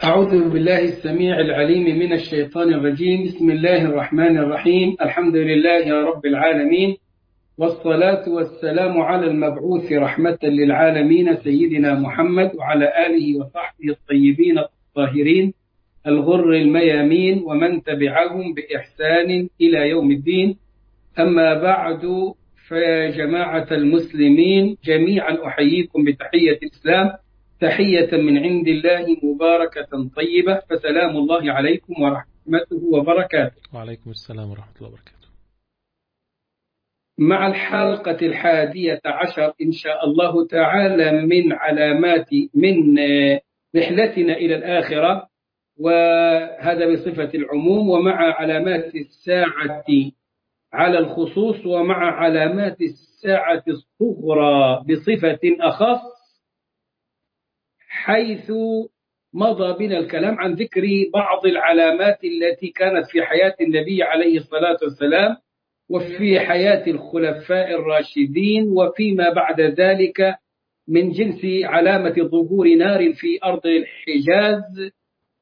أعوذ بالله السميع العليم من الشيطان الرجيم بسم الله الرحمن الرحيم الحمد لله رب العالمين والصلاة والسلام على المبعوث رحمة للعالمين سيدنا محمد وعلى آله وصحبه الطيبين الطاهرين الغر الميامين ومن تبعهم بإحسان إلى يوم الدين أما بعد فيا جماعة المسلمين جميعا أحييكم بتحية الإسلام تحية من عند الله مباركة طيبة فسلام الله عليكم ورحمته وبركاته وعليكم السلام ورحمة الله وبركاته مع الحلقة الحادية عشر إن شاء الله تعالى من علامات من رحلتنا إلى الآخرة وهذا بصفة العموم ومع علامات الساعة على الخصوص ومع علامات الساعة الصغرى بصفة أخص حيث مضى بنا الكلام عن ذكر بعض العلامات التي كانت في حياة النبي عليه الصلاة والسلام وفي حياة الخلفاء الراشدين وفيما بعد ذلك من جنس علامة ظهور نار في أرض الحجاز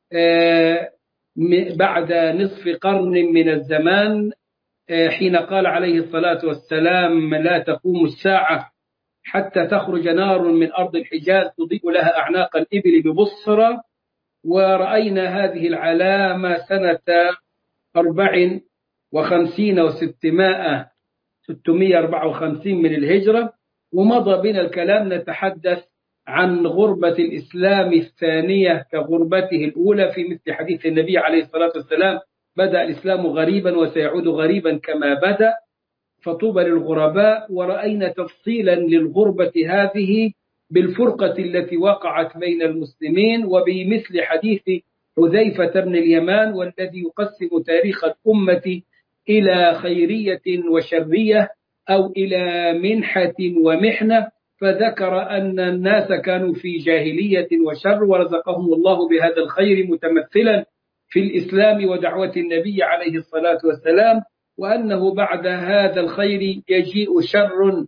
بعد نصف قرن من الزمان حين قال عليه الصلاة والسلام لا تقوم الساعة حتى تخرج نار من أرض الحجاز تضيء لها أعناق الإبل ببصرة ورأينا هذه العلامة سنة أربع وخمسين وستمائة ستمائة أربعة وخمسين من الهجرة ومضى بنا الكلام نتحدث عن غربة الإسلام الثانية كغربته الأولى في مثل حديث النبي عليه الصلاة والسلام بدأ الإسلام غريبا وسيعود غريبا كما بدأ فطوبى للغرباء ورأينا تفصيلا للغربة هذه بالفرقة التي وقعت بين المسلمين وبمثل حديث حذيفة بن اليمان والذي يقسم تاريخ الأمة إلى خيرية وشرية أو إلى منحة ومحنة فذكر أن الناس كانوا في جاهلية وشر ورزقهم الله بهذا الخير متمثلا في الإسلام ودعوة النبي عليه الصلاة والسلام وأنه بعد هذا الخير يجيء شر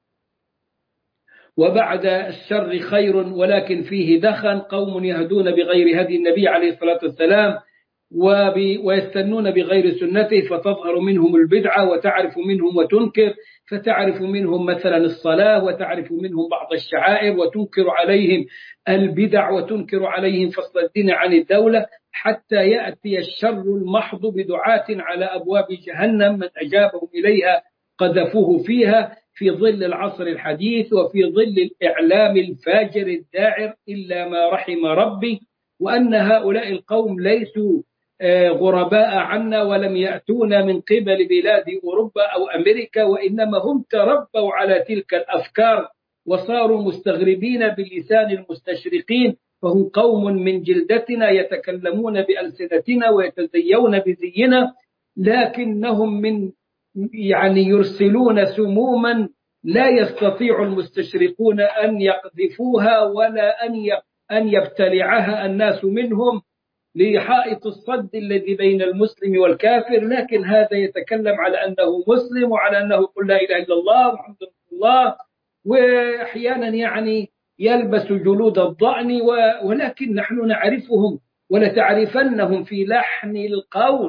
وبعد الشر خير ولكن فيه دخن قوم يهدون بغير هدي النبي عليه الصلاة والسلام ويستنون بغير سنته فتظهر منهم البدعة وتعرف منهم وتنكر فتعرف منهم مثلا الصلاة وتعرف منهم بعض الشعائر وتنكر عليهم البدع وتنكر عليهم فصل الدين عن الدولة حتى يأتي الشر المحض بدعاة على أبواب جهنم من أجابهم إليها قذفوه فيها في ظل العصر الحديث وفي ظل الإعلام الفاجر الداعر إلا ما رحم ربي وأن هؤلاء القوم ليسوا غرباء عنا ولم يأتونا من قبل بلاد أوروبا أو أمريكا وإنما هم تربوا على تلك الأفكار وصاروا مستغربين بلسان المستشرقين فهم قوم من جلدتنا يتكلمون بألسنتنا ويتزيون بزينا لكنهم من يعني يرسلون سموما لا يستطيع المستشرقون أن يقذفوها ولا أن أن يبتلعها الناس منهم لحائط الصد الذي بين المسلم والكافر لكن هذا يتكلم على أنه مسلم وعلى أنه يقول لا إله إلا الله محمد رسول الله وأحيانا يعني يلبس جلود الضأن ولكن نحن نعرفهم ولتعرفنهم في لحن القول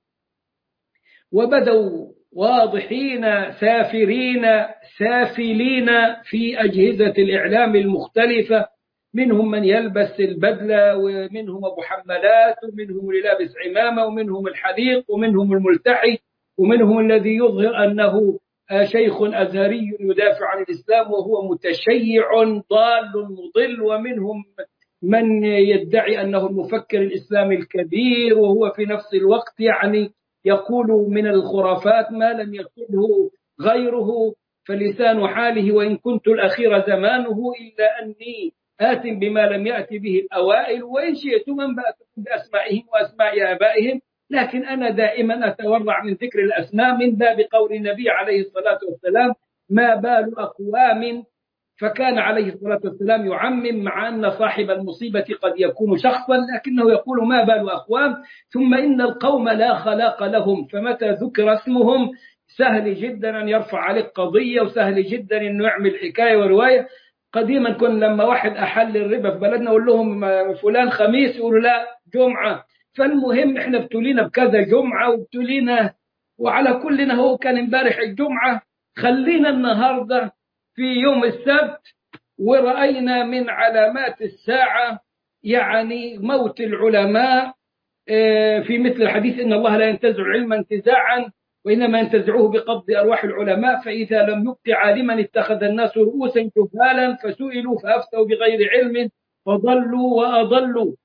وبدوا واضحين سافرين سافلين في أجهزة الإعلام المختلفة منهم من يلبس البدلة ومنهم أبو حمالات ومنهم اللي لابس عمامة ومنهم الحليق ومنهم الملتحي ومنهم الذي يظهر أنه شيخ أزهري يدافع عن الإسلام وهو متشيع ضال مضل ومنهم من يدعي أنه المفكر الإسلامي الكبير وهو في نفس الوقت يعني يقول من الخرافات ما لم يقله غيره فلسان حاله وإن كنت الأخير زمانه إلا أني آت بما لم يأت به الأوائل وإن شئتم من بأسمائهم وأسماء آبائهم لكن أنا دائما أتورع من ذكر الأسماء من باب قول النبي عليه الصلاة والسلام ما بال أقوام فكان عليه الصلاة والسلام يعمم مع أن صاحب المصيبة قد يكون شخصا لكنه يقول ما بال أقوام ثم إن القوم لا خلاق لهم فمتى ذكر اسمهم سهل جدا أن يرفع عليك قضية وسهل جدا أنه يعمل حكاية ورواية قديما كنا لما واحد أحل الربا في بلدنا أقول لهم فلان خميس يقولوا لا جمعة فالمهم احنا ابتلينا بكذا جمعة وابتلينا وعلى كلنا هو كان امبارح الجمعة خلينا النهاردة في يوم السبت ورأينا من علامات الساعة يعني موت العلماء في مثل الحديث إن الله لا ينتزع العلم انتزاعا وإنما ينتزعوه بقبض أرواح العلماء فإذا لم يبق عالما اتخذ الناس رؤوسا جهالا فسئلوا فأفتوا بغير علم فضلوا وأضلوا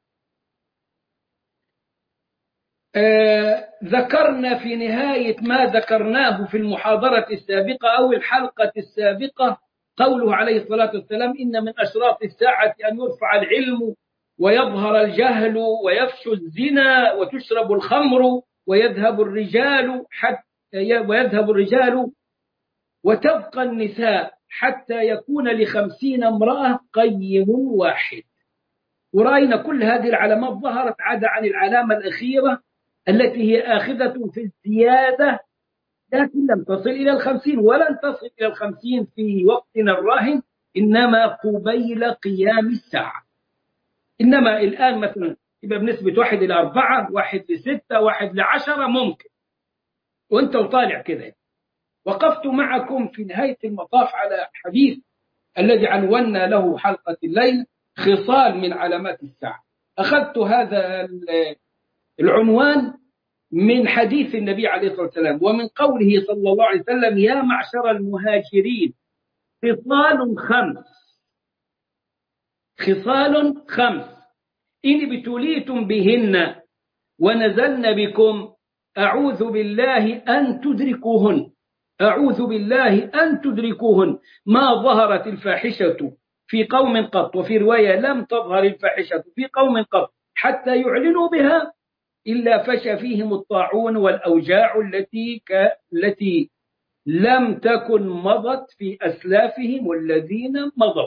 آه ذكرنا في نهاية ما ذكرناه في المحاضرة السابقة أو الحلقة السابقة قوله عليه الصلاة والسلام إن من أشراط الساعة أن يرفع العلم ويظهر الجهل ويفشو الزنا وتشرب الخمر ويذهب الرجال حتى ويذهب الرجال وتبقى النساء حتى يكون لخمسين امرأة قيم واحد ورأينا كل هذه العلامات ظهرت عدا عن العلامة الأخيرة التي هي آخذة في الزيادة لكن لم تصل إلى الخمسين ولن تصل إلى الخمسين في وقتنا الراهن إنما قبيل قيام الساعة إنما الآن مثلا يبقى بنسبة واحد إلى أربعة واحد لستة واحد لعشرة ممكن وانت وطالع كده وقفت معكم في نهاية المطاف على حديث الذي عنونا له حلقة الليل خصال من علامات الساعة أخذت هذا العنوان من حديث النبي عليه الصلاة والسلام ومن قوله صلى الله عليه وسلم يا معشر المهاجرين خصال خمس خصال خمس إن ابتليتم بهن ونزلن بكم أعوذ بالله أن تدركوهن أعوذ بالله أن تدركوهن ما ظهرت الفاحشة في قوم قط وفي رواية لم تظهر الفاحشة في قوم قط حتى يعلنوا بها إلا فشى فيهم الطاعون والأوجاع التي ك... التي لم تكن مضت في أسلافهم والذين مضوا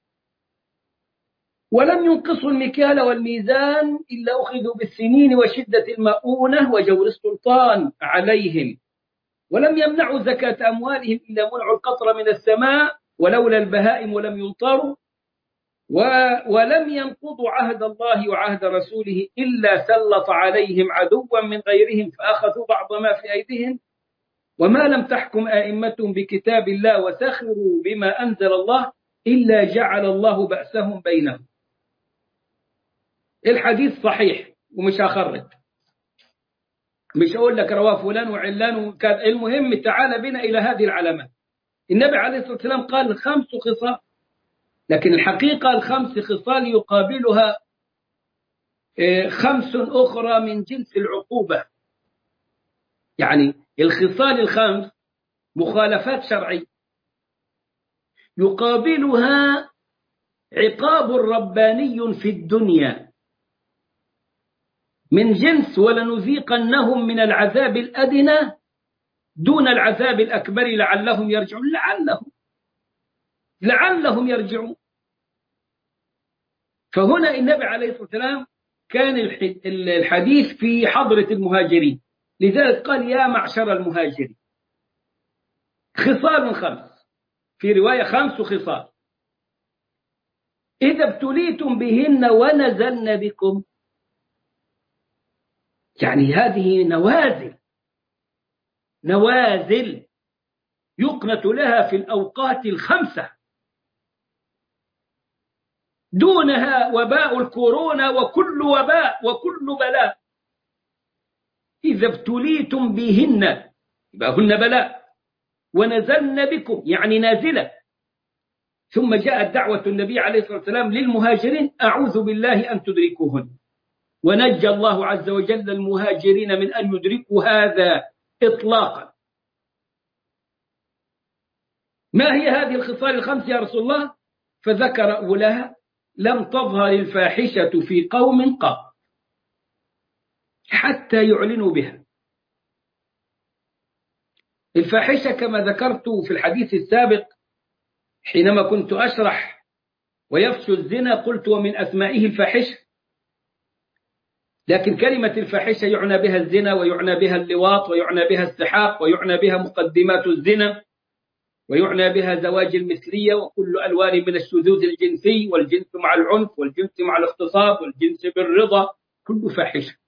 ولم ينقصوا المكيال والميزان إلا أخذوا بالسنين وشدة المؤونة وجور السلطان عليهم ولم يمنعوا زكاة أموالهم إلا منعوا القطر من السماء ولولا البهائم ولم يمطروا و ولم ينقضوا عهد الله وعهد رسوله إلا سلط عليهم عدوا من غيرهم فأخذوا بعض ما في أيديهم وما لم تحكم أئمتهم بكتاب الله وسخروا بما أنزل الله إلا جعل الله بأسهم بينهم الحديث صحيح ومش هخرج مش أقول لك رواه فلان وعلان وكذا المهم تعال بنا إلى هذه العلامات النبي عليه الصلاة والسلام قال خمس خصال لكن الحقيقة الخمس خصال يقابلها خمس أخرى من جنس العقوبة يعني الخصال الخمس مخالفات شرعية يقابلها عقاب رباني في الدنيا من جنس ولنذيقنهم من العذاب الأدنى دون العذاب الأكبر لعلهم يرجعون لعلهم لعلهم يرجعون فهنا النبي عليه الصلاة والسلام كان الحديث في حضرة المهاجرين لذلك قال يا معشر المهاجرين خصال خمس في رواية خمس خصال إذا ابتليتم بهن ونزلن بكم يعني هذه نوازل نوازل يقنت لها في الأوقات الخمسة دونها وباء الكورونا وكل وباء وكل بلاء إذا ابتليتم بهن يبقى هن بلاء ونزلن بكم يعني نازلة ثم جاءت دعوة النبي عليه الصلاة والسلام للمهاجرين أعوذ بالله أن تدركوهن ونجى الله عز وجل المهاجرين من أن يدركوا هذا إطلاقا ما هي هذه الخصال الخمس يا رسول الله فذكر أولاها لم تظهر الفاحشة في قوم قط حتى يعلنوا بها الفاحشة كما ذكرت في الحديث السابق حينما كنت أشرح ويفشو الزنا قلت ومن أسمائه الفاحشة لكن كلمة الفاحشة يعنى بها الزنا ويعنى بها اللواط ويعنى بها السحاق ويعنى بها مقدمات الزنا ويعنى بها زواج المثلية وكل ألوان من الشذوذ الجنسي والجنس مع العنف والجنس مع الاغتصاب والجنس بالرضا كله فاحشة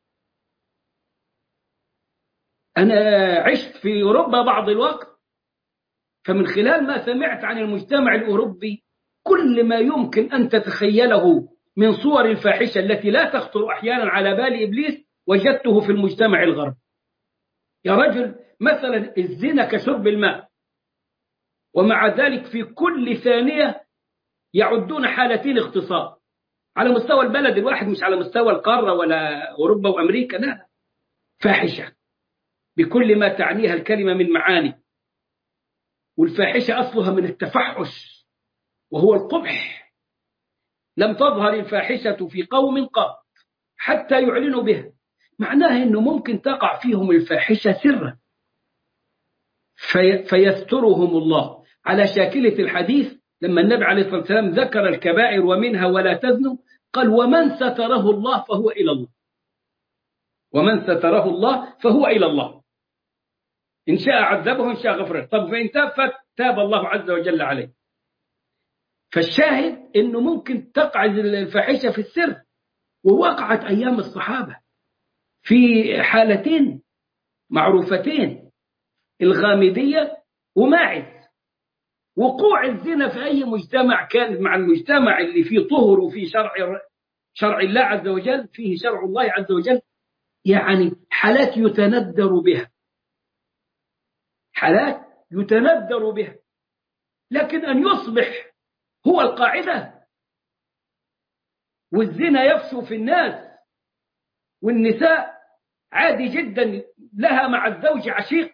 أنا عشت في أوروبا بعض الوقت فمن خلال ما سمعت عن المجتمع الأوروبي كل ما يمكن أن تتخيله من صور الفاحشة التي لا تخطر أحيانا على بال إبليس وجدته في المجتمع الغربي يا رجل مثلا الزنا كشرب الماء ومع ذلك في كل ثانية يعدون حالتين اغتصاب على مستوى البلد الواحد مش على مستوى القارة ولا أوروبا وأمريكا لا فاحشة بكل ما تعنيها الكلمة من معاني والفاحشة أصلها من التفحش وهو القبح لم تظهر الفاحشة في قوم قط حتى يعلنوا بها معناها أنه ممكن تقع فيهم الفاحشة سرا في فيسترهم الله على شاكلة الحديث لما النبي عليه الصلاة والسلام ذكر الكبائر ومنها ولا تزنوا قال ومن ستره الله فهو إلى الله ومن ستره الله فهو إلى الله إن شاء عذبه إن شاء غفره طب فإن تاب تاب الله عز وجل عليه فالشاهد أنه ممكن تقع الفاحشة في السر ووقعت أيام الصحابة في حالتين معروفتين الغامدية وماعز وقوع الزنا في أي مجتمع كان مع المجتمع اللي فيه طهر وفيه شرع شرع الله عز وجل فيه شرع الله عز وجل يعني حالات يتندر بها حالات يتندر بها لكن أن يصبح هو القاعدة والزنا يفشو في الناس والنساء عادي جدا لها مع الزوج عشيق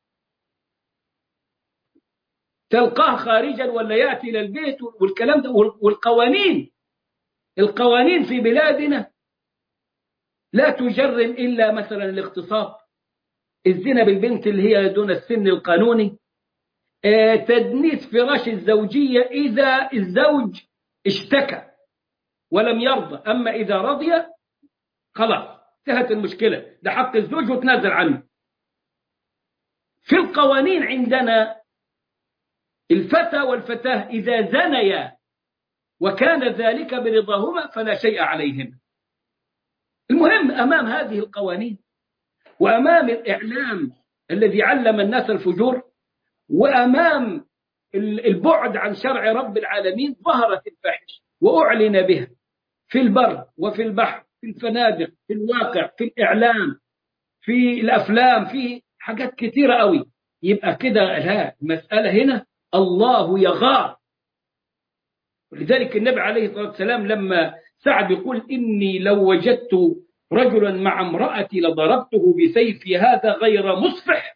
تلقاه خارجا ولا يأتي إلى البيت والكلام ده والقوانين القوانين في بلادنا لا تجرم إلا مثلا الاغتصاب الزنا بالبنت اللي هي دون السن القانوني تدنيس فراش الزوجية إذا الزوج اشتكى ولم يرضى أما إذا رضي خلاص انتهت المشكلة ده حق الزوج وتنازل عنه في القوانين عندنا الفتى والفتاة إذا زنيا وكان ذلك برضاهما فلا شيء عليهما المهم أمام هذه القوانين وأمام الإعلام الذي علم الناس الفجور وأمام البعد عن شرع رب العالمين ظهرت الفاحشة وأعلن بها في البر وفي البحر في الفنادق في الواقع في الإعلام في الأفلام في حاجات كثيرة قوي يبقى كده لا المسألة هنا الله يغار ولذلك النبي عليه الصلاة والسلام لما سعد يقول إني لو وجدت رجلا مع امرأتي لضربته بسيفي هذا غير مصفح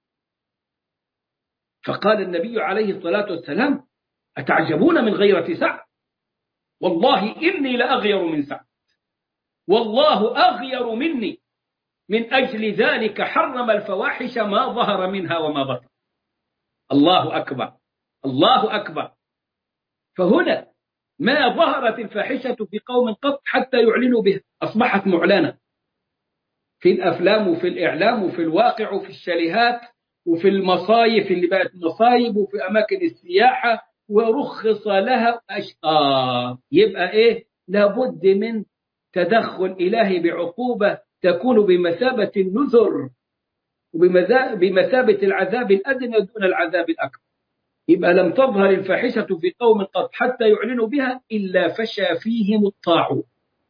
فقال النبي عليه الصلاة والسلام أتعجبون من غيرة سعد والله إني لأغير من سعد والله أغير مني من أجل ذلك حرم الفواحش ما ظهر منها وما بطن الله أكبر الله أكبر فهنا ما ظهرت الفاحشة في قوم قط حتى يعلنوا بها أصبحت معلنة في الأفلام وفي الإعلام وفي الواقع وفي الشاليهات وفي المصايف اللي بقت مصايب وفي أماكن السياحة ورخص لها آه يبقى إيه لابد من تدخل إلهي بعقوبة تكون بمثابة النذر وبمثابة العذاب الأدنى دون العذاب الأكبر يبقى لم تظهر الفاحشة في قوم قط حتى يعلنوا بها إلا فشى فيهم الطاعون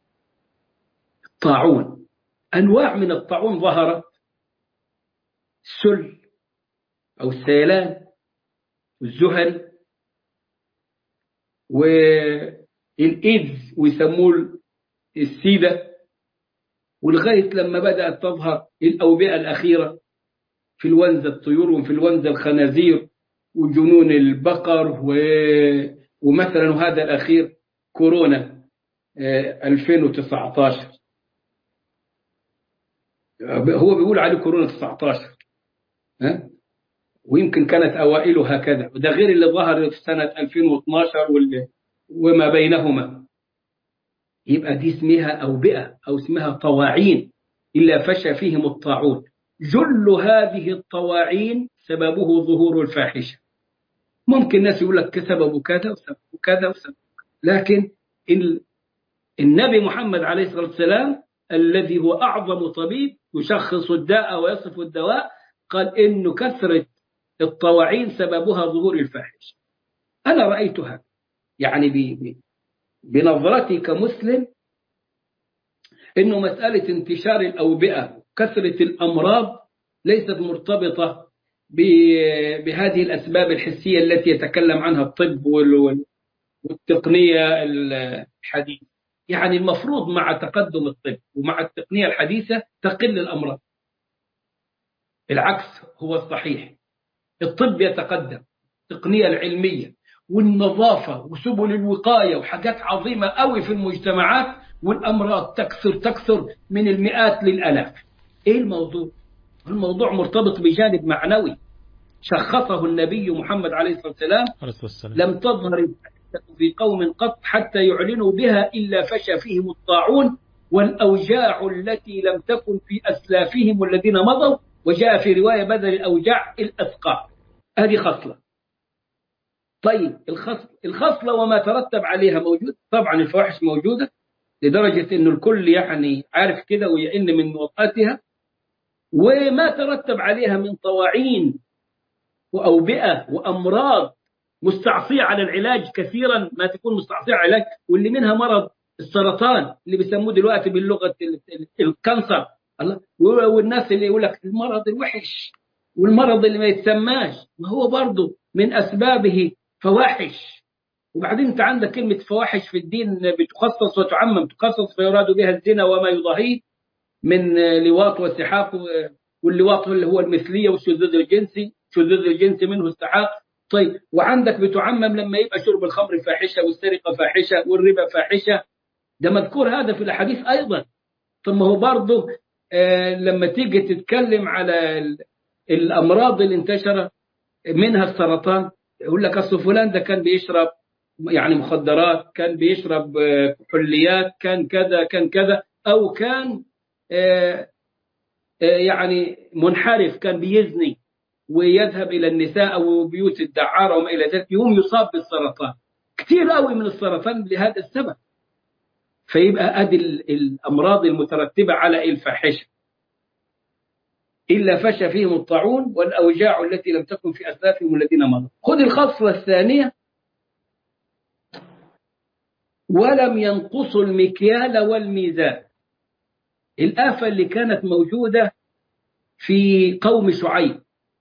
الطاعون أنواع من الطاعون ظهرت السل أو السيلان والزهري والإيدز ويسموه السيدة ولغاية لما بدأت تظهر الأوبئة الأخيرة في الونزة الطيور وفي الونزة الخنازير وجنون البقر و... ومثلا وهذا الأخير كورونا 2019 هو بيقول عليه كورونا 19 ها ويمكن كانت أوائله هكذا وده غير اللي ظهر في سنة 2012 واللي وما بينهما يبقى دي اسمها أوبئة أو اسمها طواعين إلا فشى فيهم الطاعون جل هذه الطواعين سببه ظهور الفاحشة ممكن ناس يقول لك سبب كذا وسبب كذا وسبب لكن النبي محمد عليه الصلاة والسلام الذي هو أعظم طبيب يشخص الداء ويصف الدواء قال إنه كثرة الطواعين سببها ظهور الفاحش أنا رأيتها يعني بنظرتي كمسلم إنه مسألة انتشار الأوبئة كثرة الأمراض ليست مرتبطة بهذه الأسباب الحسية التي يتكلم عنها الطب والتقنية الحديثة يعني المفروض مع تقدم الطب ومع التقنية الحديثة تقل الأمراض العكس هو الصحيح الطب يتقدم التقنية العلمية والنظافة وسبل الوقاية وحاجات عظيمة قوي في المجتمعات والأمراض تكثر تكثر من المئات للألاف إيه الموضوع؟ الموضوع مرتبط بجانب معنوي شخصه النبي محمد عليه الصلاة والسلام لم تظهر في قوم قط حتى يعلنوا بها إلا فشى فيهم الطاعون والأوجاع التي لم تكن في أسلافهم الذين مضوا وجاء في رواية بدل الأوجاع الأثقال هذه خصلة طيب الخصلة وما ترتب عليها موجود طبعا الفواحش موجودة لدرجة أنه الكل يعني عارف كده ويئن من وطأتها وما ترتب عليها من طواعين وأوبئة وأمراض مستعصية على العلاج كثيرا ما تكون مستعصية على العلاج واللي منها مرض السرطان اللي بيسموه دلوقتي باللغة الكانسر الله والناس اللي يقول لك المرض الوحش والمرض اللي ما يتسماش ما هو برضه من أسبابه فواحش وبعدين انت عندك كلمة فواحش في الدين بتخصص وتعمم تخصص فيراد بها الزنا وما يضاهيه من لواط وسحاق واللواط اللي هو المثلية والشذوذ الجنسي الشذوذ الجنسي منه استحاق طيب وعندك بتعمم لما يبقى شرب الخمر فاحشة والسرقة فاحشة والربا فاحشة ده مذكور هذا في الأحاديث أيضا ثم هو برضه آه لما تيجي تتكلم على الأمراض اللي انتشرت منها السرطان يقول لك أصل فلان ده كان بيشرب يعني مخدرات كان بيشرب كحوليات كان كذا كان كذا أو كان آه آه يعني منحرف كان بيزني ويذهب إلى النساء أو بيوت الدعارة وما إلى ذلك يوم يصاب بالسرطان كثير قوي من السرطان لهذا السبب فيبقى أدي الأمراض المترتبة على الفاحشة إلا فشى فيهم الطاعون والأوجاع التي لم تكن في أسلافهم الذين مضوا خذ الخصلة الثانية ولم ينقصوا المكيال والميزان الآفة اللي كانت موجودة في قوم شعيب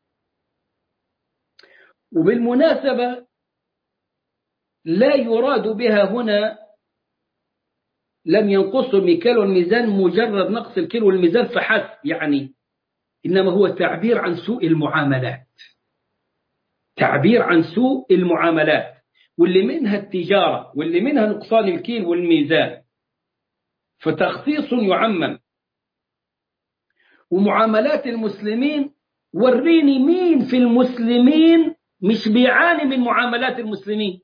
وبالمناسبة لا يراد بها هنا لم ينقصوا المكيال والميزان مجرد نقص الكيلو والميزان فحسب يعني إنما هو تعبير عن سوء المعاملات تعبير عن سوء المعاملات واللي منها التجارة واللي منها نقصان الكيل والميزان فتخصيص يعمم ومعاملات المسلمين وريني مين في المسلمين مش بيعاني من معاملات المسلمين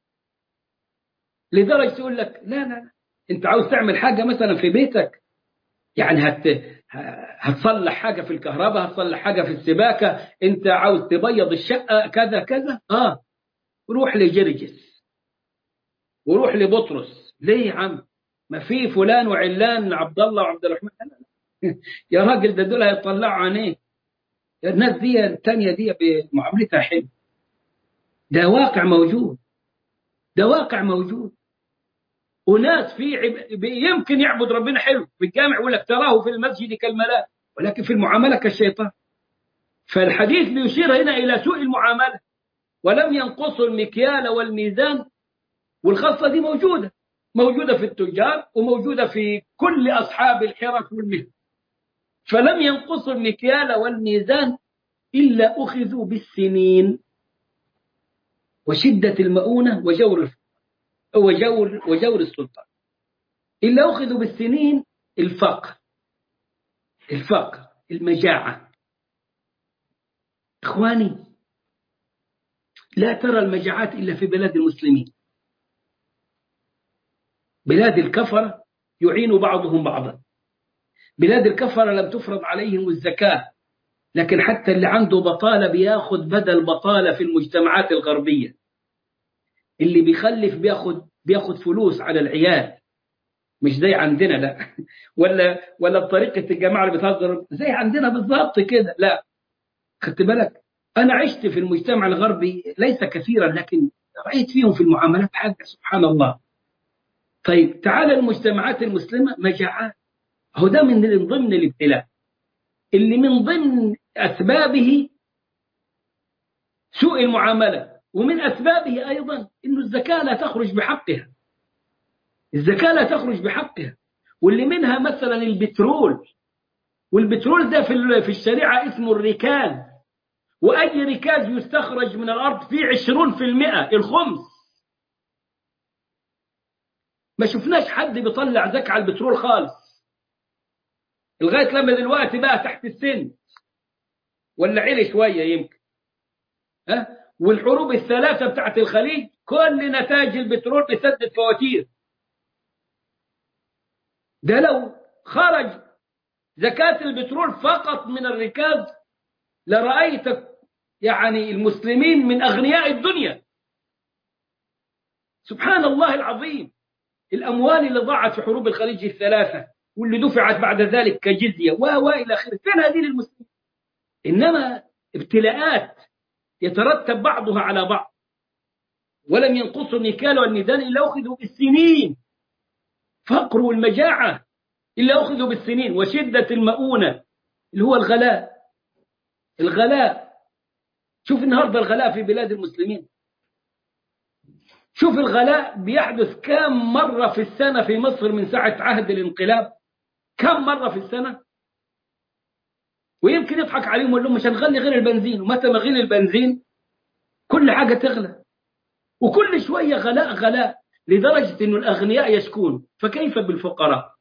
لدرجة يقول لك لا لا لا انت عاوز تعمل حاجة مثلا في بيتك يعني هت هتصلح حاجة في الكهرباء هتصلح حاجة في السباكة انت عاوز تبيض الشقة كذا كذا اه روح لجرجس وروح لبطرس ليه يا عم ما في فلان وعلان عبد الله وعبد الرحمن يا راجل ده دول هيطلعوا عينيه الناس دي الثانية دي بمعاملتها حلو ده واقع موجود ده واقع موجود وناس في عب... يمكن يعبد ربنا حلو في الجامع يقول لك تراه في المسجد كالملاك ولكن في المعامله كالشيطان فالحديث بيشير هنا الى سوء المعامله ولم ينقصوا المكيال والميزان والخاصه دي موجوده موجوده في التجار وموجوده في كل اصحاب الحرف والمهن فلم ينقصوا المكيال والميزان الا اخذوا بالسنين وشده المؤونه وجور وجور وجور السلطان إلا أخذوا بالسنين الفقر الفقر المجاعة إخواني لا ترى المجاعات إلا في بلاد المسلمين بلاد الكفرة يعين بعضهم بعضا بلاد الكفرة لم تفرض عليهم الزكاة لكن حتى اللي عنده بطالة بياخد بدل بطالة في المجتمعات الغربية اللي بيخلف بياخد بياخد فلوس على العيال مش زي عندنا لا ولا ولا بطريقة الجماعة اللي بتهزر زي عندنا بالظبط كده لا خدت بالك أنا عشت في المجتمع الغربي ليس كثيرا لكن رأيت فيهم في المعاملات حاجة سبحان الله طيب تعال المجتمعات المسلمة مجاعات هو ده من ضمن الابتلاء اللي من ضمن أسبابه سوء المعاملة ومن أسبابه أيضا أن الزكاة لا تخرج بحقها الزكاة لا تخرج بحقها واللي منها مثلا البترول والبترول ده في في الشريعة اسمه الركاز وأي ركاز يستخرج من الأرض فيه عشرون في المئة الخمس ما شفناش حد بيطلع زكاة على البترول خالص لغاية لما دلوقتي بقى تحت السن ولا عالي شوية يمكن ها والحروب الثلاثة بتاعت الخليج كل نتائج البترول بسدد فواتير ده لو خرج زكاة البترول فقط من الركاز لرأيت يعني المسلمين من أغنياء الدنيا سبحان الله العظيم الأموال اللي ضاعت في حروب الخليج الثلاثة واللي دفعت بعد ذلك كجزية و إلى آخره فين هذه للمسلمين إنما ابتلاءات يترتب بعضها على بعض ولم ينقصوا النكال والميزان إلا أخذوا بالسنين فقر والمجاعة إلا أخذوا بالسنين وشدة المؤونة اللي هو الغلاء الغلاء شوف النهاردة الغلاء في بلاد المسلمين شوف الغلاء بيحدث كم مرة في السنة في مصر من ساعة عهد الانقلاب كم مرة في السنة ويمكن يضحك عليهم ويقول لهم مش هنغلي غير البنزين ومتى ما غلي البنزين كل حاجة تغلى وكل شوية غلاء غلاء لدرجة أن الأغنياء يشكون فكيف بالفقراء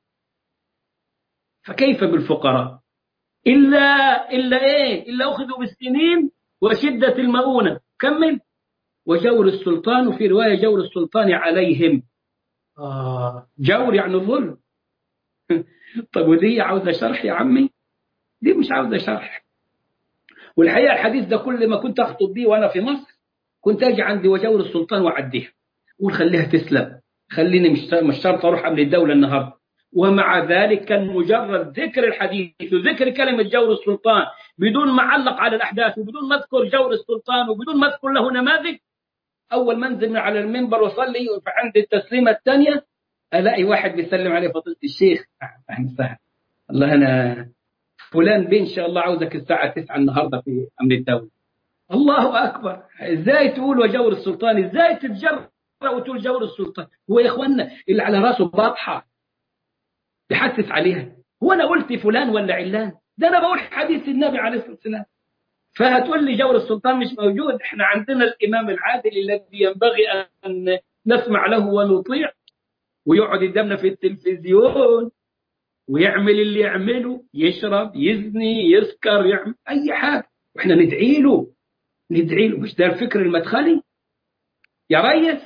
فكيف بالفقراء إلا إلا إيه إلا أخذوا بالسنين وشدة المؤونة كمل وجور السلطان وفي رواية جور السلطان عليهم آه جور يعني ظلم طب ودي عاوزة شرح يا عمي دي مش عاوزة شرح والحقيقة الحديث ده كل ما كنت أخطب بيه وأنا في مصر كنت أجي عندي وجور السلطان وأعديها أقول خليها تسلم خليني مش شرط أروح قبل الدولة النهاردة ومع ذلك كان مجرد ذكر الحديث وذكر كلمة جور السلطان بدون ما علق على الأحداث وبدون ما أذكر جور السلطان وبدون ما أذكر له نماذج أول ما أنزل من على المنبر وصلي فعند التسليمة الثانية ألاقي واحد بيسلم عليه فضيلة الشيخ أهلا وسهلا الله أنا فلان بيه إن شاء الله عاوزك الساعة 9 النهاردة في أمن الدولة الله أكبر إزاي تقول وجور السلطان إزاي تتجرأ وتقول جور السلطان هو يا إخوانا اللي على راسه بطحة يحسس عليها هو أنا قلت فلان ولا علان ده أنا بقول حديث النبي عليه الصلاة والسلام فهتقول لي جور السلطان مش موجود احنا عندنا الإمام العادل الذي ينبغي أن نسمع له ونطيع ويقعد قدامنا في التلفزيون ويعمل اللي يعمله يشرب يزني يسكر يعمل أي حاجة وإحنا ندعي له ندعي له مش ده الفكر المدخلي يا ريس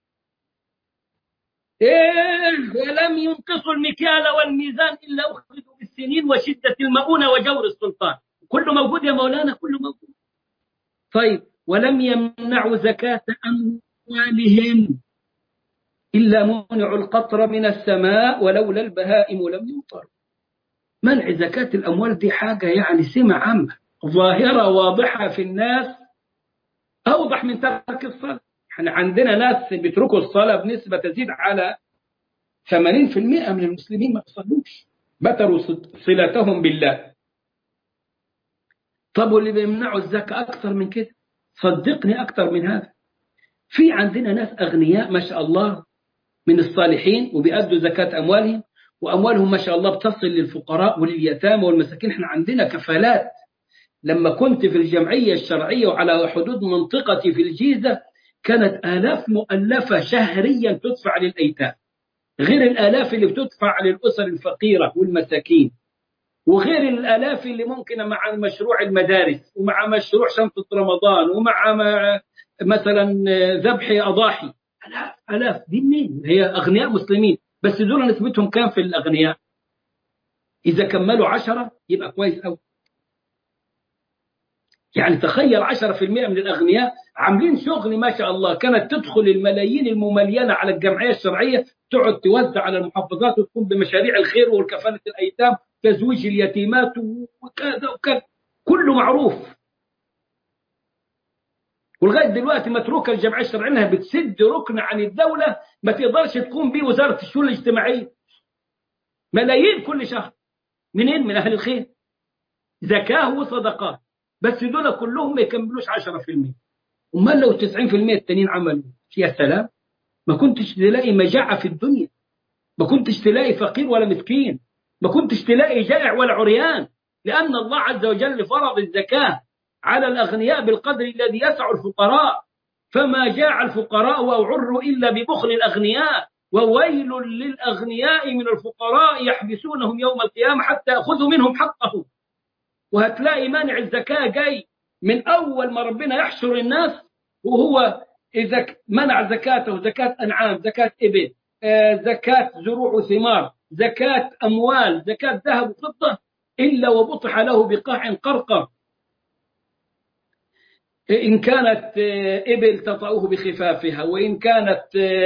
إيه ولم ينقصوا المكيال والميزان إلا أخذوا بالسنين وشدة المؤونة وجور السلطان كله موجود يا مولانا كله موجود طيب ولم يمنعوا زكاة أموالهم إلا منعوا القطر من السماء ولولا البهائم لم يمطروا منع زكاة الأموال دي حاجة يعني سمة عامة ظاهرة واضحة في الناس أوضح من ترك الصلاة احنا عندنا ناس بيتركوا الصلاة بنسبة تزيد على 80% من المسلمين ما بيصلوش بتروا صلتهم بالله طب واللي بيمنعوا الزكاة أكثر من كده صدقني أكثر من هذا في عندنا ناس أغنياء ما شاء الله من الصالحين وبيأدوا زكاة أموالهم وأموالهم ما شاء الله بتصل للفقراء ولليتامى والمساكين احنا عندنا كفالات لما كنت في الجمعية الشرعية وعلى حدود منطقتي في الجيزة كانت آلاف مؤلفة شهريا تدفع للأيتام غير الآلاف اللي بتدفع للأسر الفقيرة والمساكين وغير الآلاف اللي ممكن مع مشروع المدارس ومع مشروع شنطة رمضان ومع مثلا ذبح أضاحي آلاف آلاف دي منين؟ هي أغنياء مسلمين بس دول نسبتهم كام في الأغنياء؟ إذا كملوا عشرة يبقى كويس أوي يعني تخيل 10% من الأغنياء عاملين شغل ما شاء الله كانت تدخل الملايين المملينة على الجمعية الشرعية تقعد توزع على المحافظات وتقوم بمشاريع الخير والكفالة الأيتام تزويج اليتيمات وكذا وكذا كله معروف ولغايه دلوقتي متروكه الجمعيه الشرعيه انها بتسد ركن عن الدوله ما تقدرش تقوم به وزاره الشؤون الاجتماعيه ملايين كل شهر منين من اهل الخير زكاه وصدقات بس دول كلهم ما يكملوش 10% امال لو 90% التانيين عملوا يا سلام ما كنتش تلاقي مجاعه في الدنيا ما كنتش تلاقي فقير ولا مسكين ما كنتش تلاقي جائع ولا عريان لأن الله عز وجل فرض الزكاة على الأغنياء بالقدر الذي يسع الفقراء فما جاع الفقراء أو عروا إلا ببخل الأغنياء وويل للأغنياء من الفقراء يحبسونهم يوم القيامة حتى يأخذوا منهم حقهم وهتلاقي مانع الزكاة جاي من أول ما ربنا يحشر الناس وهو إذا منع زكاته زكاة أنعام زكاة إبل زكاة زروع وثمار زكاة أموال زكاة ذهب وفضة إلا وبطح له بقاع قرقر إن كانت إبل تطأه بخفافها وإن كانت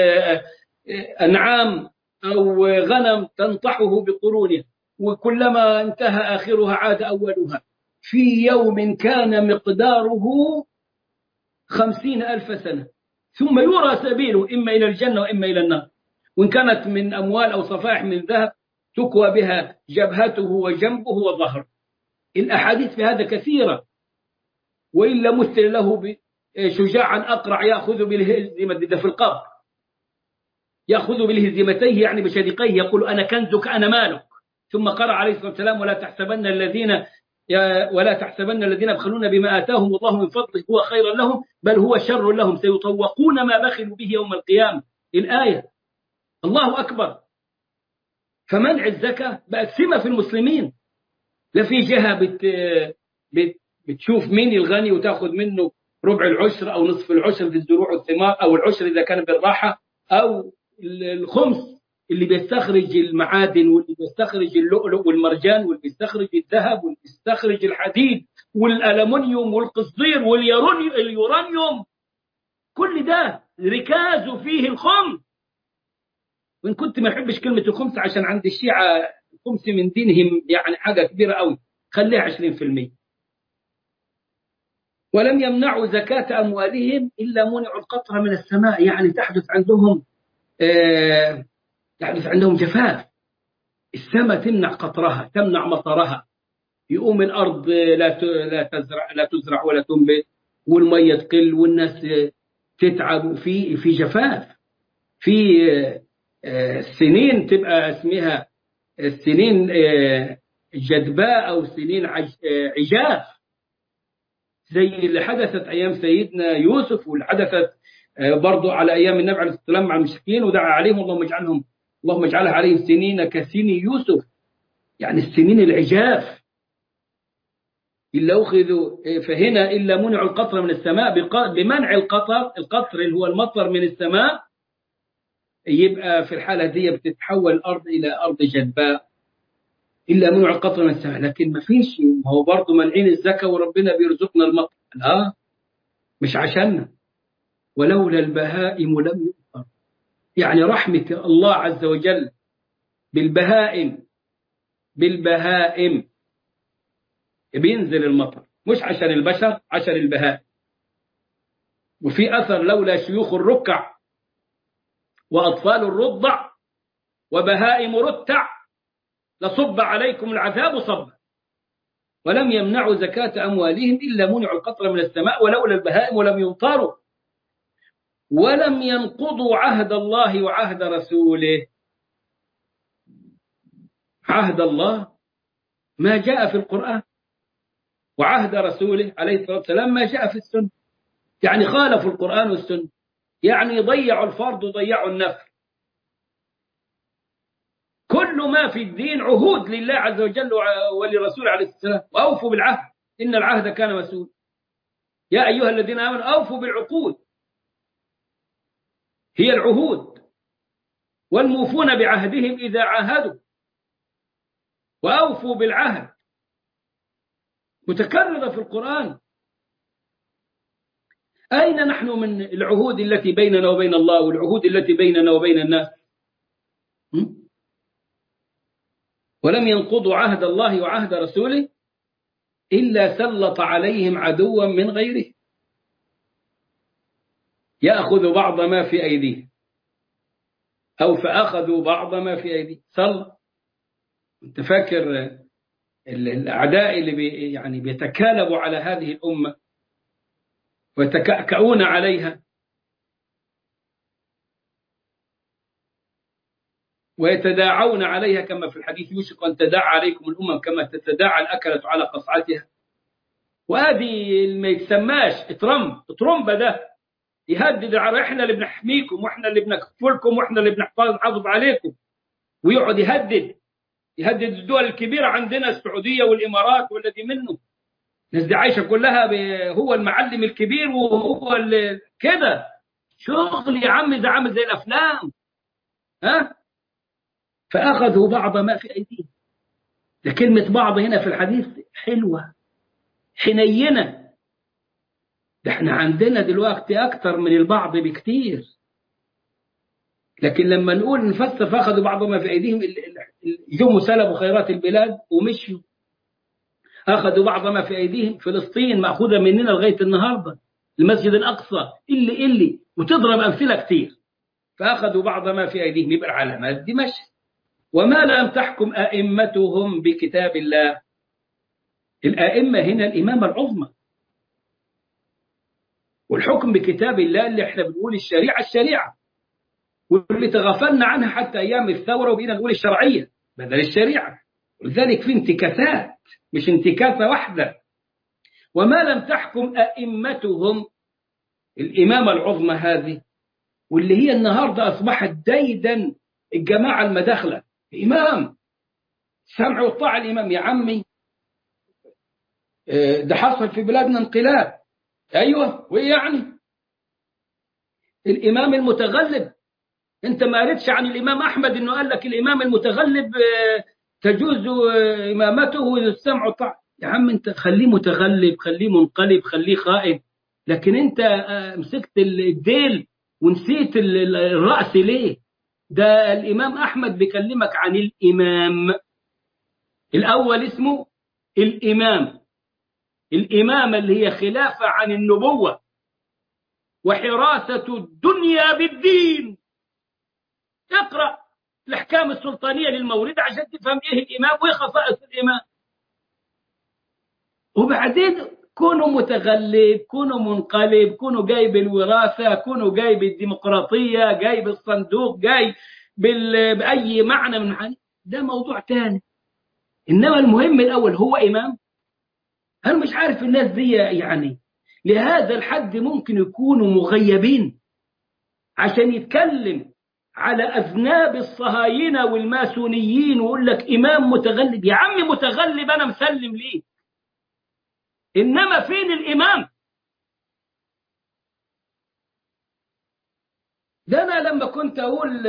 أنعام أو غنم تنطحه بقرونها وكلما انتهى آخرها عاد أولها في يوم كان مقداره خمسين ألف سنة ثم يرى سبيله إما إلى الجنة وإما إلى النار وإن كانت من أموال أو صفائح من ذهب تكوى بها جبهته وجنبه وظهره الأحاديث في هذا كثيرة وإلا مثل له شجاعا أقرع يأخذ بالهزمة ده في القبر يأخذ بالهزمتيه يعني بشدقيه يقول أنا كنزك أنا مالك ثم قرأ عليه الصلاة والسلام ولا تحسبن الذين ولا تحسبن الذين يبخلون بما آتاهم الله من فضله هو خيرا لهم بل هو شر لهم سيطوقون ما بخلوا به يوم القيامة الآية الله أكبر فمنع الزكاة بقت سمة في المسلمين لا في جهة بت بت بتشوف مين الغني وتاخذ منه ربع العشر أو نصف العشر في الزروع والثمار أو العشر إذا كان بالراحة أو الخمس اللي بيستخرج المعادن واللي بيستخرج اللؤلؤ والمرجان واللي بيستخرج الذهب واللي بيستخرج الحديد والألمنيوم والقصدير واليورانيوم كل ده ركازه فيه الخمس وإن كنت ما أحبش كلمة الخمس عشان عند الشيعة الخمس من دينهم يعني حاجة كبيرة قوي خليها 20% ولم يمنعوا زكاة أموالهم إلا منعوا القطرة من السماء يعني تحدث عندهم آه تحدث عندهم جفاف السماء تمنع قطرها تمنع مطرها يقوم الأرض لا لا تزرع لا تزرع ولا تنبت والمية تقل والناس تتعب في في جفاف في سنين تبقى اسمها سنين جدباء أو سنين عجاف زي اللي حدثت أيام سيدنا يوسف واللي حدثت برضو على أيام النبي عليه الصلاة والسلام مع المشركين ودعا عليهم اللهم اجعلهم اللهم اجعلها عليهم سنين كسن يوسف يعني السنين العجاف إلا أخذوا فهنا إلا منع القطر من السماء بمنع القطر القطر اللي هو المطر من السماء يبقى في الحالة دي بتتحول الأرض إلى أرض جدباء إلا منع القطر من السماء لكن ما فيش ما هو برضه منعين الزكاة وربنا بيرزقنا المطر لا مش عشاننا ولولا البهائم لم يؤثر يعني رحمة الله عز وجل بالبهائم بالبهائم بينزل المطر مش عشان البشر عشان البهائم وفي أثر لولا شيوخ الركع وأطفال الرضع وبهائم رتع لصب عليكم العذاب صبا ولم يمنعوا زكاة أموالهم إلا منعوا القطر من السماء ولولا البهائم ولم يمطروا ولم ينقضوا عهد الله وعهد رسوله عهد الله ما جاء في القرآن وعهد رسوله عليه الصلاة والسلام ما جاء في السنة يعني خالفوا القرآن والسنة يعني ضيعوا الفرض وضيعوا النفل كل ما في الدين عهود لله عز وجل ولرسوله عليه السلام وأوفوا بالعهد إن العهد كان مسؤول يا أيها الذين آمنوا أوفوا بالعقود هي العهود والموفون بعهدهم إذا عاهدوا وأوفوا بالعهد متكررة في القرآن أين نحن من العهود التي بيننا وبين الله والعهود التي بيننا وبين الناس ولم ينقضوا عهد الله وعهد رسوله إلا سلط عليهم عدوا من غيره يأخذ بعض ما في أيديه أو فأخذوا بعض ما في أيديه صل أنت فاكر الأعداء اللي بي يعني بيتكالبوا على هذه الأمة ويتكأكؤون عليها ويتداعون عليها كما في الحديث يوشك أن تداعى عليكم الأمم كما تتداعى الأكلة على قصعتها وهذه ما يتسماش ترمب ترمب ده يهدد احنا اللي بنحميكم واحنا اللي بنكفلكم واحنا اللي بنحافظ عليكم ويقعد يهدد يهدد الدول الكبيرة عندنا السعودية والإمارات والذي منه الناس دي عايشة كلها هو المعلم الكبير وهو كده شغل يا عم ده عامل زي الأفلام ها فأخذوا بعض ما في أيديهم ده كلمة بعض هنا في الحديث حلوة حنينة ده احنا عندنا دلوقتي أكتر من البعض بكتير لكن لما نقول نفسر فأخذوا بعض ما في أيديهم جم سلبوا خيرات البلاد ومشوا أخذوا بعض ما في أيديهم فلسطين مأخوذة مننا لغاية النهاردة المسجد الأقصى اللي اللي وتضرب أمثلة كتير فأخذوا بعض ما في أيديهم يبقى علامات دمشق وما لم تحكم أئمتهم بكتاب الله الأئمة هنا الإمامة العظمى والحكم بكتاب الله اللي احنا بنقول الشريعة الشريعة واللي تغفلنا عنها حتى أيام الثورة وبقينا نقول الشرعية بدل الشريعة ولذلك في انتكاسات مش انتكاسة واحدة وما لم تحكم أئمتهم الإمامة العظمى هذه واللي هي النهاردة أصبحت ديدا الجماعة المداخلة إمام سمع وطاعة الإمام يا عمي ده حصل في بلادنا انقلاب أيوة وإيه يعني الإمام المتغلب أنت ما قريتش عن الإمام أحمد أنه قال لك الإمام المتغلب تجوز إمامته والسمع والطاعة يا عم أنت خليه متغلب خليه منقلب خليه خائب لكن أنت مسكت الديل ونسيت الرأس ليه ده الإمام أحمد بيكلمك عن الإمام الأول اسمه الإمام الإمامة اللي هي خلافة عن النبوة وحراسة الدنيا بالدين اقرأ الأحكام السلطانية للمولد عشان تفهم إيه الإمام وإيه خصائص الإمام وبعدين كونوا متغلب كونوا منقلب كونوا جايب الوراثة كونوا جايب الديمقراطية جايب الصندوق جاي بأي معنى من حاجة ده موضوع تاني إنما المهم الأول هو إمام أنا مش عارف الناس دي يعني لهذا الحد ممكن يكونوا مغيبين عشان يتكلم على أذناب الصهاينة والماسونيين ويقول لك إمام متغلب يا عم متغلب أنا مسلم ليه إنما فين الإمام ده أنا لما كنت أقول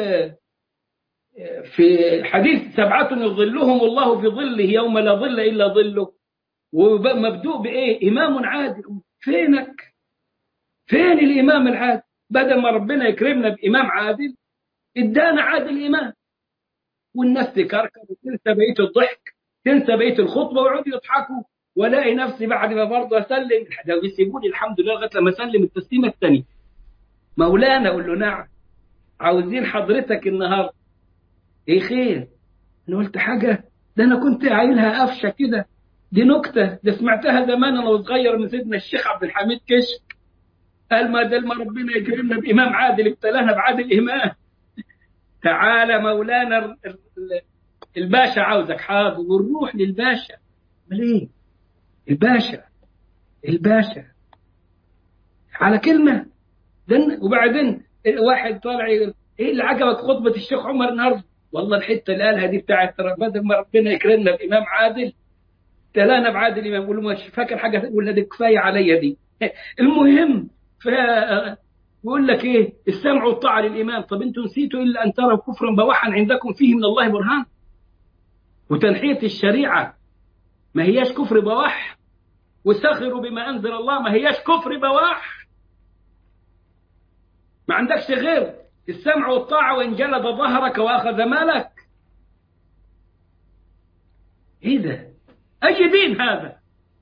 في حديث سبعة يظلهم الله في ظله يوم لا ظل إلا ظله ومبدوء بإيه إمام عادل فينك فين الإمام العادل بدل ما ربنا يكرمنا بإمام عادل ادانا عادل إمام والناس تكركر وتنسى بقية الضحك تنسى بقية الخطبة ويقعدوا يضحكوا والاقي نفسي بعد ما برضه اسلم ده بيسيبوني الحمد لله لغايه لما اسلم التسليمه الثانيه مولانا اقول له نعم عاوزين حضرتك النهارده ايه خير انا قلت حاجه ده انا كنت عايلها قفشه كده دي نكته ده سمعتها زمان انا وصغير من سيدنا الشيخ عبد الحميد كشك قال ما دام ربنا يكرمنا بامام عادل ابتلانا بعادل امام تعالى مولانا الباشا عاوزك حاضر ونروح للباشا امال ايه الباشا الباشا على كلمة دن وبعدين واحد طالع يقول ايه اللي عجبك خطبة الشيخ عمر النهارده؟ والله الحتة اللي قالها دي بتاعت بدل ما ربنا يكرمنا بإمام عادل تلانا بعادل إمام يقول له مش فاكر حاجة تقول دي كفاية عليا دي المهم ف يقول لك ايه السمع والطاعة للإمام طب انتم نسيتوا إلا أن تروا كفرا بواحا عندكم فيه من الله برهان وتنحية الشريعة ما هياش كفر بواح واستغفروا بما أنزل الله ما هياش كفر بواح ما عندكش غير السمع والطاعة وإن جلد ظهرك وأخذ مالك إيه ده أي دين هذا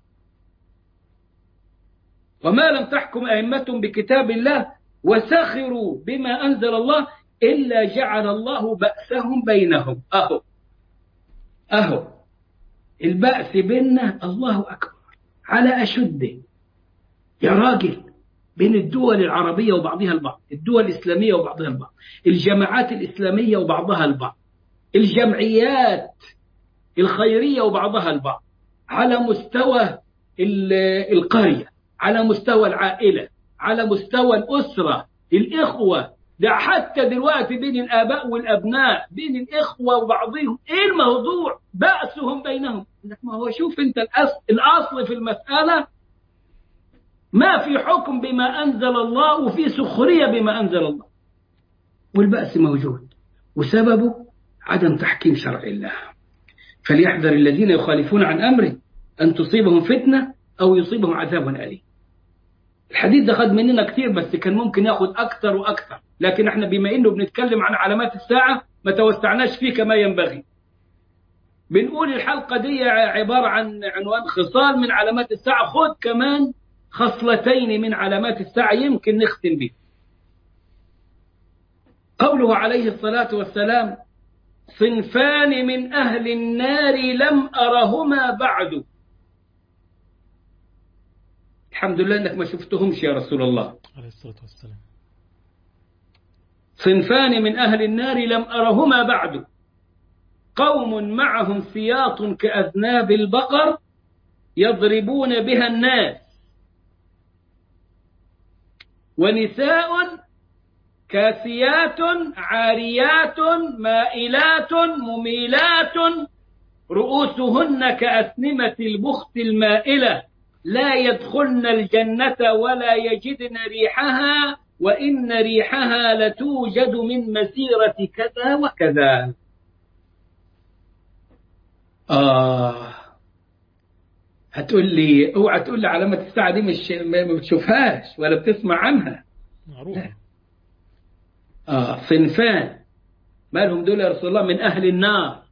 وما لم تحكم أئمتهم بكتاب الله وسخروا بما أنزل الله إلا جعل الله بأسهم بينهم أهو أهو البأس بيننا الله أكبر على أشده يا راجل بين الدول العربية وبعضها البعض الدول الإسلامية وبعضها البعض الجماعات الإسلامية وبعضها البعض الجمعيات الخيرية وبعضها البعض على مستوى القرية على مستوى العائلة على مستوى الأسرة الإخوة ده حتى دلوقتي بين الآباء والأبناء بين الإخوة وبعضهم إيه الموضوع بأسهم بينهم ما هو شوف أنت الأصل, الأصل في المسألة ما في حكم بما أنزل الله وفي سخرية بما أنزل الله والبأس موجود وسببه عدم تحكيم شرع الله فليحذر الذين يخالفون عن أمره أن تصيبهم فتنة أو يصيبهم عذاب أليم الحديث ده خد مننا كتير بس كان ممكن ياخد أكثر وأكثر لكن احنا بما إنه بنتكلم عن علامات الساعة ما توسعناش فيه كما ينبغي بنقول الحلقة دي عبارة عن عنوان خصال من علامات الساعة خد كمان خصلتين من علامات الساعة يمكن نختم به قوله عليه الصلاة والسلام صنفان من أهل النار لم أرهما بعد الحمد لله أنك ما شفتهمش يا رسول الله عليه الصلاة والسلام صنفان من أهل النار لم أرهما بعد قوم معهم سياط كأذناب البقر يضربون بها الناس ونساء كاسيات عاريات مائلات مميلات رؤوسهن كأسنمة البخت المائلة لا يدخلن الجنة ولا يجدن ريحها وإن ريحها لتوجد من مسيرة كذا وكذا آه هتقول لي اوعى تقول لي علامة الساعة دي مش ما بتشوفهاش ولا بتسمع عنها معروفة آه صنفان مالهم دول يا رسول الله من أهل النار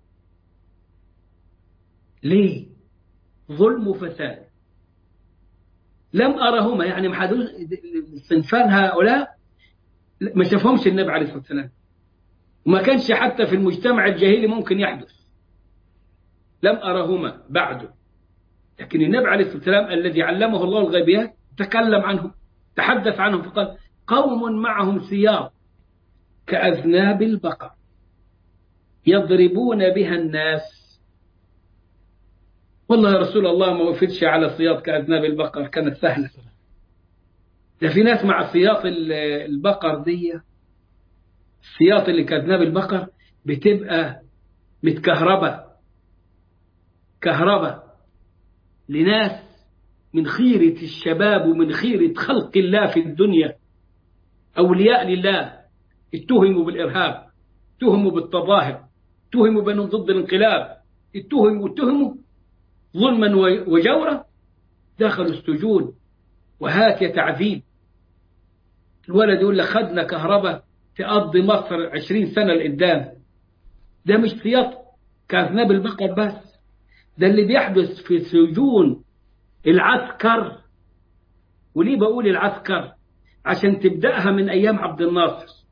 ليه ظلم وفساد لم أرهما يعني محدود صنفان هؤلاء ما شافهمش النبي عليه الصلاة والسلام وما كانش حتى في المجتمع الجاهلي ممكن يحدث لم أرهما بعده لكن النبي عليه الصلاة والسلام الذي علمه الله الغيبيات تكلم عنهم تحدث عنهم فقال قوم معهم سياط كأذناب البقر يضربون بها الناس والله يا رسول الله ما وفدش على صياط كأذناب البقر كانت سهلة ده في ناس مع صياط البقر دي السياط اللي كأذناب البقر بتبقى متكهربة كهربة لناس من خيرة الشباب ومن خيرة خلق الله في الدنيا أولياء لله اتهموا بالإرهاب اتهموا بالتظاهر اتهموا بأنهم ضد الانقلاب اتهموا اتهموا ظلما وجورا دخلوا السجون وهات يا تعذيب الولد يقول لك خدنا كهرباء تقضي مصر عشرين سنة لقدام ده مش سياط كأذناب البقر بس ده اللي بيحدث في سجون العسكر وليه بقول العسكر عشان تبدأها من أيام عبد الناصر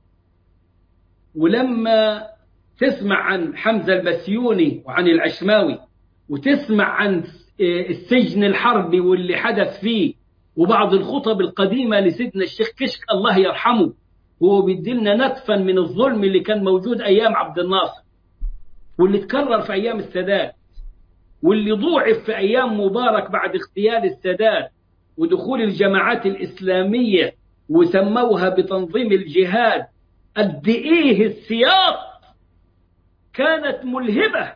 ولما تسمع عن حمزة البسيوني وعن العشماوي وتسمع عن السجن الحربي واللي حدث فيه وبعض الخطب القديمة لسيدنا الشيخ كشك الله يرحمه وهو بيدلنا نتفا من الظلم اللي كان موجود أيام عبد الناصر واللي تكرر في أيام السادات واللي ضوعف في أيام مبارك بعد اغتيال السادات ودخول الجماعات الإسلامية وسموها بتنظيم الجهاد قد إيه السياق كانت ملهبة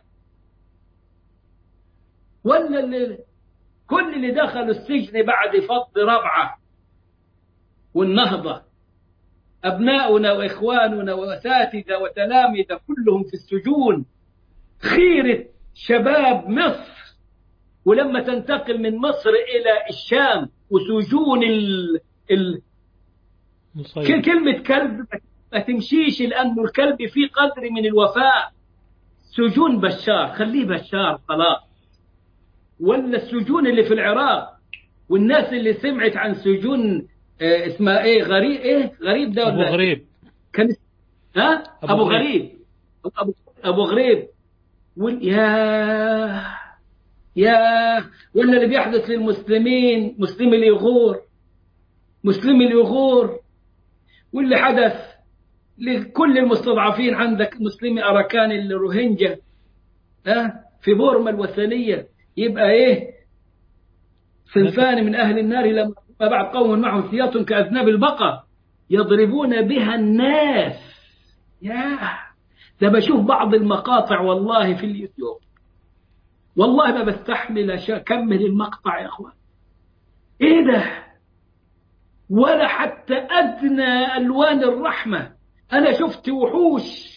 ولا اللي كل اللي دخلوا السجن بعد فض ربعة والنهضة أبناؤنا وإخواننا وأساتذة وتلامذة كلهم في السجون خيرة شباب مصر ولما تنتقل من مصر إلى الشام وسجون ال... ال... كل كلمة كلب ما تمشيش لأنه الكلب فيه قدر من الوفاء سجون بشار خليه بشار خلاص ولا السجون اللي في العراق والناس اللي سمعت عن سجون اه اسمها ايه غريب ايه غريب ده أبو ولا غريب كان ها أبو ابو, غريب. غريب ابو ابو غريب وال... يا يا ولا اللي بيحدث للمسلمين مسلمي اليغور مسلمي اليغور واللي حدث لكل المستضعفين عندك مسلمي أراكان الروهينجا ها في بورما الوثنية يبقى إيه صنفان من أهل النار لما بعد قوم معهم سياط كأذناب البقر يضربون بها الناس يا ده بشوف بعض المقاطع والله في اليوتيوب والله ما بستحمل أكمل المقطع يا أخوان إيه ده ولا حتى أدنى ألوان الرحمة أنا شفت وحوش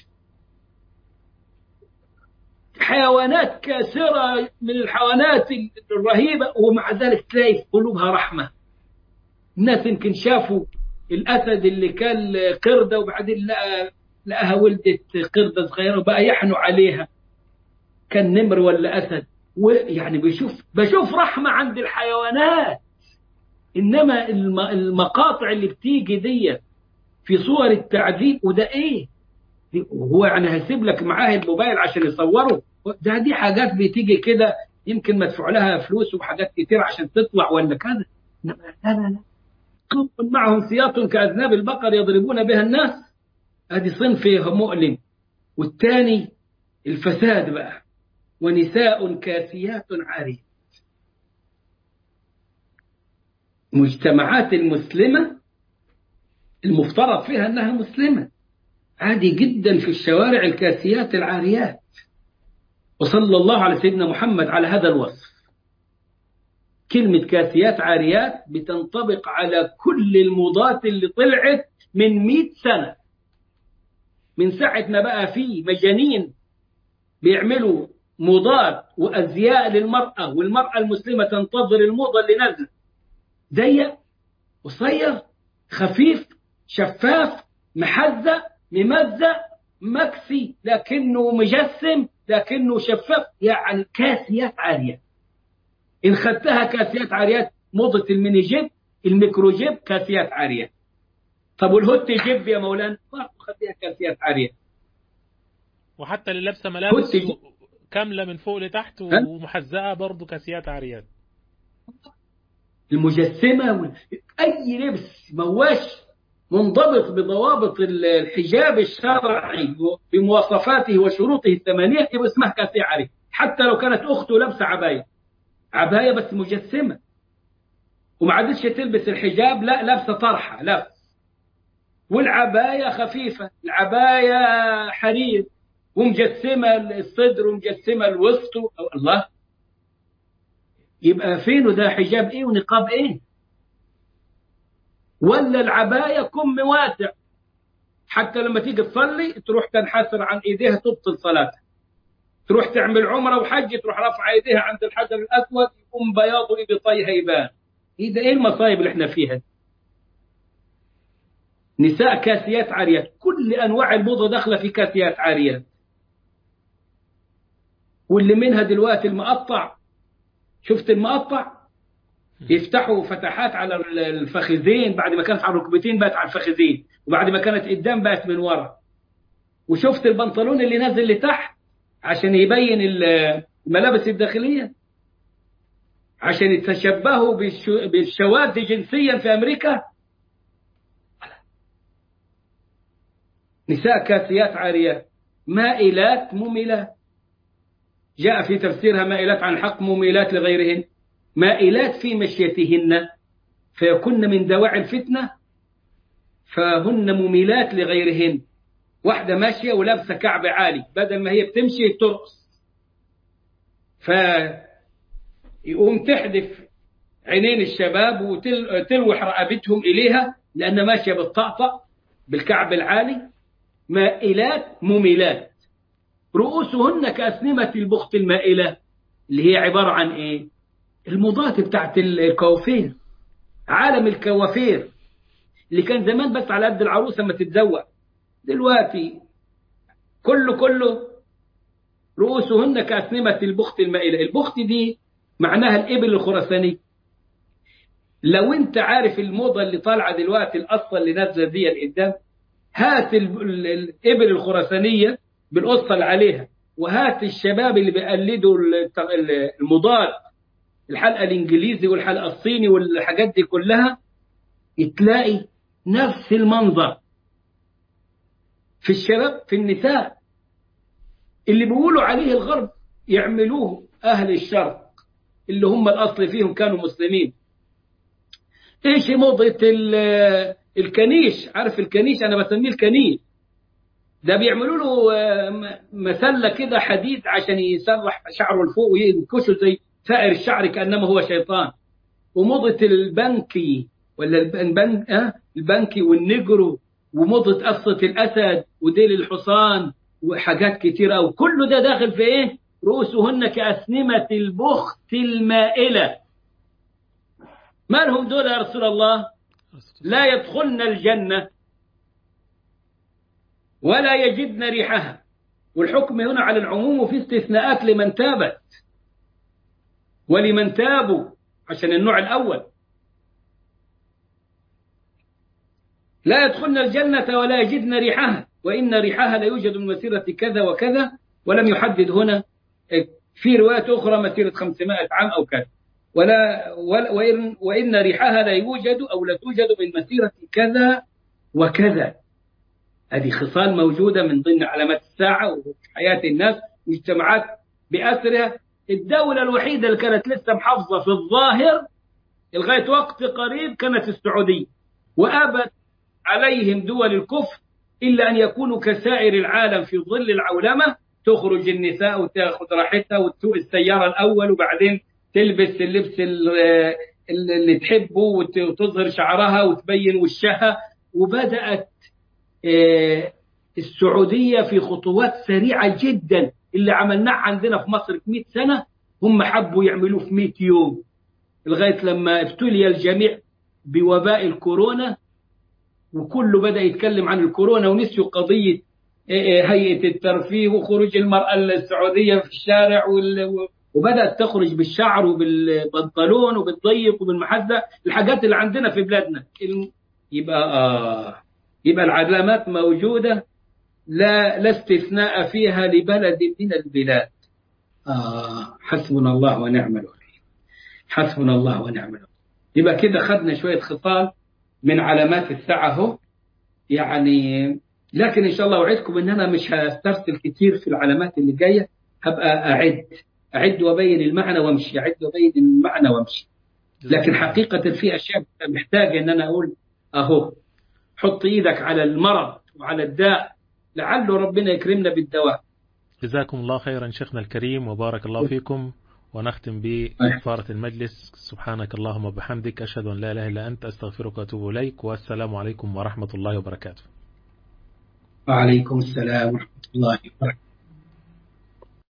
حيوانات كاسرة من الحيوانات الرهيبة ومع ذلك تلاقي في قلوبها رحمة الناس يمكن شافوا الأسد اللي كان قردة وبعدين لقى لقاها ولدت قردة صغيرة وبقى يحنوا عليها كان نمر ولا أسد ويعني بشوف بشوف رحمة عند الحيوانات إنما المقاطع اللي بتيجي دي في صور التعذيب وده إيه هو يعني هيسيب لك معاه الموبايل عشان يصوره ده دي حاجات بتيجي كده يمكن مدفوع لها فلوس وحاجات كتير عشان تطلع ولا كذا لا لا لا قوم معهم سياط كأذناب البقر يضربون بها الناس هذه صنف مؤلم والثاني الفساد بقى ونساء كاسيات عاريات مجتمعات المسلمة المفترض فيها أنها مسلمة عادي جدا في الشوارع الكاسيات العاريات وصلى الله على سيدنا محمد على هذا الوصف كلمة كاسيات عاريات بتنطبق على كل الموضات اللي طلعت من مئة سنة من ساعة ما بقى فيه مجانين بيعملوا موضات وأزياء للمرأة والمرأة المسلمة تنتظر الموضة اللي نزلت ضيق قصير خفيف شفاف محزق ممزق مكسي لكنه مجسم لكنه شفاف يعني كاسيات عارية إن خدتها كاسيات عاريات موضة الميني جيب الميكرو جيب كاسيات عارية طب والهوت جيب يا مولانا برضه خديها كاسيات عارية وحتى اللي لابسه ملابس هوت جيب. كامله من فوق لتحت ها؟ ومحزقه برضه كاسيات عاريات المجسمة وال- أي لبس مواش منضبط بضوابط الحجاب الشرعي بمواصفاته وشروطه الثمانية يبقى اسمها كاسية عليه حتى لو كانت أخته لابسة عباية عباية بس مجسمة وما عادتش تلبس الحجاب لا لابسة طرحة لابس والعباية خفيفة العباية حرير ومجسمة الصدر ومجسمة الوسط أو الله يبقى فين وده حجاب ايه ونقاب ايه ولا العباية كم واسع حتى لما تيجي تصلي تروح تنحسر عن ايديها تبطل صلاتها تروح تعمل عمرة وحج تروح رفع ايديها عند الحجر الاسود يقوم بياض ابطيها يبان ايه ده ايه المصايب اللي احنا فيها نساء كاسيات عاريات كل انواع الموضة داخلة في كاسيات عاريات واللي منها دلوقتي المقطع شفت المقطع يفتحوا فتحات على الفخذين بعد ما كانت على الركبتين بقت على الفخذين وبعد ما كانت قدام بقت من ورا وشفت البنطلون اللي نازل لتحت عشان يبين ال- الملابس الداخلية عشان يتشبهوا بالشو- بالشواذ جنسيا في أمريكا نساء كاسيات عاريات مائلات مميلات جاء في تفسيرها مائلات عن الحق مميلات لغيرهن مائلات في مشيتهن فيكن من دواعي الفتنة فهن مميلات لغيرهن واحدة ماشية ولابسة كعب عالي بدل ما هي بتمشي ترقص فيقوم تحدف عينين الشباب وتلوح رقبتهم إليها لأنها ماشية بالطقطق بالكعب العالي مائلات مميلات رؤوسهن كأسنمة البخت المائلة اللي هي عبارة عن إيه؟ المضاد بتاعت الكوافير عالم الكوافير اللي كان زمان بس على قد العروسه ما تتزوج دلوقتي كله كله رؤوسهن كأسنمة البخت المائلة البخت دي معناها الإبل الخرساني لو انت عارف الموضة اللي طالعة دلوقتي القصة اللي نازلة دي القدام هات الإبل الخرسانية بالقصة اللي عليها وهات الشباب اللي بيقلدوا المضاد الحلقة الإنجليزي والحلقة الصيني والحاجات دي كلها تلاقي نفس المنظر في الشباب في النساء اللي بيقولوا عليه الغرب يعملوه أهل الشرق اللي هم الأصل فيهم كانوا مسلمين إيش موضة الكنيش عارف الكنيش أنا بسميه الكنيش ده بيعملوا له مسلة كده حديد عشان يسرح شعره لفوق وينكشه زي سائر الشعر كأنما هو شيطان وموضة البنكي ولا البنك أه؟ البنكي والنجرو وموضة قصة الأسد وديل الحصان وحاجات كتيرة وكل ده داخل في إيه؟ رؤوسهن كأسنمة البخت المائلة ما لهم دول يا رسول الله لا يدخلن الجنة ولا يجدن ريحها والحكم هنا على العموم وفي استثناءات لمن تابت ولمن تابوا عشان النوع الأول لا يدخلن الجنة ولا يجدن ريحها وإن ريحها لا يوجد من مسيرة كذا وكذا ولم يحدد هنا في رواية أخرى مسيرة 500 عام أو كذا ولا وإن, وإن ريحها لا يوجد أو لا توجد من مسيرة كذا وكذا هذه خصال موجودة من ضمن علامات الساعة وحياة الناس مجتمعات بأسرها الدولة الوحيدة اللي كانت لسه محافظة في الظاهر لغاية وقت قريب كانت السعودية وأبت عليهم دول الكفر إلا أن يكونوا كسائر العالم في ظل العولمة تخرج النساء وتاخذ راحتها وتسوق السيارة الأول وبعدين تلبس اللبس اللي تحبه وتظهر شعرها وتبين وشها وبدأت السعودية في خطوات سريعة جدا اللي عملناه عندنا في مصر في 100 سنة هم حبوا يعملوه في 100 يوم لغاية لما ابتلي الجميع بوباء الكورونا وكله بدأ يتكلم عن الكورونا ونسيوا قضية هيئة الترفيه وخروج المرأة السعودية في الشارع وبدأت تخرج بالشعر وبالبنطلون وبالضيق وبالمحزة الحاجات اللي عندنا في بلادنا يبقى آه يبقى العلامات موجودة لا لا استثناء فيها لبلد من البلاد آه حسبنا الله ونعم الوكيل حسبنا الله ونعم الوكيل يبقى كده خدنا شوية خصال من علامات الساعة اهو يعني لكن إن شاء الله أوعدكم إن أنا مش هسترسل كتير في العلامات اللي جاية هبقى أعد أعد وأبين المعنى وأمشي أعد وأبين المعنى وأمشي لكن حقيقة في أشياء محتاجة إن أنا أقول أهو حط إيدك على المرض وعلى الداء لعله ربنا يكرمنا بالدواء جزاكم الله خيرا شيخنا الكريم وبارك الله فيكم ونختم بكفارة المجلس سبحانك اللهم وبحمدك أشهد أن لا إله إلا أنت أستغفرك وأتوب إليك والسلام عليكم ورحمة الله وبركاته وعليكم السلام ورحمة الله وبركاته